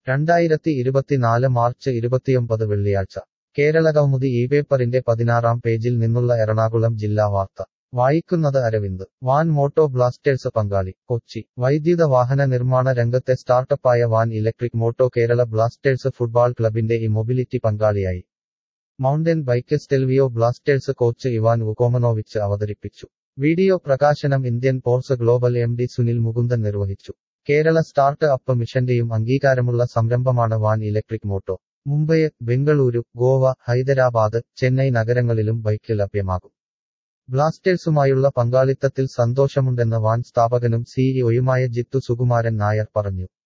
രണ്ടായിരത്തി ഇരുപത്തിനാല് മാർച്ച് ഇരുപത്തിയൊമ്പത് വെള്ളിയാഴ്ച കേരളകൗമുദി ഈ പേപ്പറിന്റെ പതിനാറാം പേജിൽ നിന്നുള്ള എറണാകുളം ജില്ലാ വാർത്ത വായിക്കുന്നത് അരവിന്ദ് വാൻ മോട്ടോ ബ്ലാസ്റ്റേഴ്സ് പങ്കാളി കൊച്ചി വൈദ്യുത വാഹന നിർമ്മാണ രംഗത്തെ സ്റ്റാർട്ടപ്പായ Van Electric Moto Kerala Blasters football ക്ലബിന്റെ ഈ മൊബിലിറ്റി പങ്കാളിയായി mountain bike Stelvio Blasters coach Ivan Vukomanovic അവതരിപ്പിച്ചു വീഡിയോ പ്രകാശനം Indian Ports Global M D Sunil Mukundan നിർവഹിച്ചു കേരള സ്റ്റാർട്ട് അപ്പ് മിഷന്റെയും അംഗീകാരമുള്ള സംരംഭമാണ് Van Electric Moto Mumbai Bengaluru Goa Hyderabad Chennai നഗരങ്ങളിലും ബൈക്ക് ലഭ്യമാകും ബ്ലാസ്റ്റേഴ്സുമായുള്ള പങ്കാളിത്തത്തിൽ സന്തോഷമുണ്ടെന്ന് വാൻ സ്ഥാപകനും സിഇഒയുമായ ജിത്തു സുകുമാരൻ നായർ പറഞ്ഞു